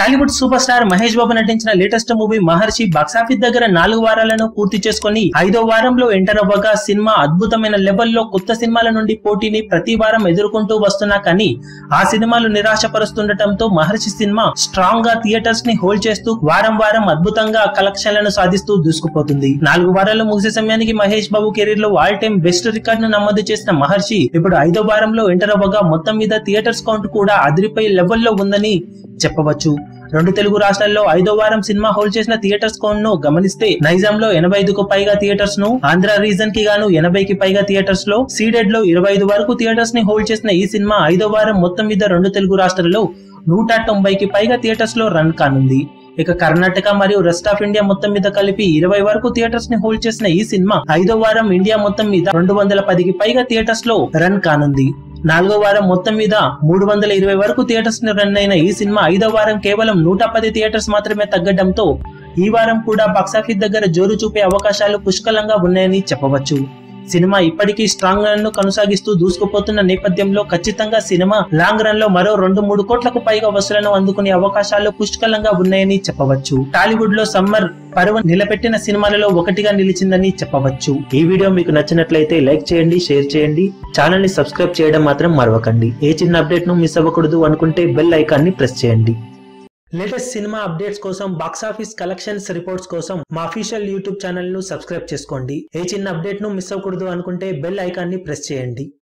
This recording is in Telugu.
టాలీవుడ్ సూపర్ స్టార్ మహేష్ బాబు నటించిన లేటెస్ట్ మూవీ మహర్షి బాక్సాఫీస్ దగ్గర నాలుగు వారాలను పూర్తి చేసుకుని ఐదో వారంలో ఎంటర్ అవ్వగా సినిమా అద్భుతమైన లెవెల్లో కొత్త సినిమాల నుండి పోటీని ప్రతి వారం ఎదుర్కొంటూ వస్తున్నా కానీ ఆ సినిమాలు నిరాశపరుస్తుండటంతో మహర్షి సినిమా స్ట్రాంగ్ గా థియేటర్స్ ని హోల్డ్ చేస్తూ వారం వారం అద్భుతంగా కలెక్షన్లను సాధిస్తూ దూసుకుపోతుంది నాలుగు వారాలు ముగిసే సమయానికి మహేష్ బాబు కెరీర్ లో ఆల్ టైమ్ బెస్ట్ రికార్డ్ ను నమోదు చేసిన మహర్షి ఇప్పుడు ఐదో వారంలో ఎంటర్ అవ్వగా మొత్తం మీద థియేటర్స్ కౌంట్ కూడా అదిరిపోయే లెవెల్లో ఉందని చెప్పవచ్చు రెండు తెలుగు రాష్ట్రాల్లో ఐదో వారం సినిమా హోల్డ్ చేసిన థియేటర్స్ కౌంట్ ను గమనిస్తే నైజాం లో ఎనభై ఐదుకు పైగా థియేటర్స్ ను ఆంధ్ర రీజన్ కి గాను ఎనభైకి పైగా థియేటర్స్ లో సీడెడ్ లో ఇరవై ఐదు వరకు థియేటర్స్ ని హోల్డ్ చేసిన ఈ సినిమా ఐదో వారం మొత్తం మీద రెండు తెలుగు రాష్ట్రాల్లో నూట తొంభైకి పైగా థియేటర్స్ లో రన్ కానుంది ఇక కర్ణాటక మరియు రెస్ట్ ఆఫ్ ఇండియా మొత్తం మీద కలిపి ఇరవై వరకు థియేటర్స్ ని హోల్డ్ చేసిన ఈ సినిమా ఐదో వారం ఇండియా మొత్తం మీద రెండు వందల పదికి పైగా థియేటర్స్ లో రన్ కానుంది నాలుగో వారం మొత్తం మీద మూడు వందల ఇరవై వరకు థియేటర్స్ ని రన్ అయిన ఈ సినిమా ఐదో వారం కేవలం నూట పది థియేటర్స్ మాత్రమే తగ్గడంతో ఈ వారం కూడా బాక్సాఫీస్ దగ్గర జోరు చూపే అవకాశాలు పుష్కలంగా ఉన్నాయని చెప్పవచ్చు సినిమా ఇప్పటికీ స్ట్రాంగ్ రన్ ను కొనసాగిస్తూ దూసుకుపోతున్న నేపథ్యంలో ఖచ్చితంగా సినిమా లాంగ్ రన్ లో మరో రెండు మూడు కోట్లకు పైగా వసూలను అందుకునే అవకాశాలు పుష్కలంగా ఉన్నాయని చెప్పవచ్చు టాలీవుడ్ లో సమ్మర్ పరువు నిలబెట్టిన సినిమాలలో ఒకటిగా నిలిచిందని చెప్పవచ్చు ఈ వీడియో మీకు నచ్చినట్లయితే లైక్ చేయండి షేర్ చేయండి ఛానల్ ని సబ్స్క్రైబ్ చేయడం మాత్రం మరవకండి ఏ చిన్న అప్డేట్ ను మిస్ అవ్వకూడదు అనుకుంటే బెల్ ఐకాన్ ని ప్రెస్ చేయండి లేటెస్ట్ సినిమా అప్డేట్స్ కోసం బాక్సాఫీస్ కలెక్షన్స్ రిపోర్ట్స్ కోసం మా అఫీషియల్ యూట్యూబ్ ఛానల్ ను సబ్స్క్రైబ్ చేసుకోండి ఏ చిన్న అప్డేట్ ను మిస్ అవ్వకూడదు అనుకుంటే బెల్ ఐకాన్ ని ప్రెస్ చేయండి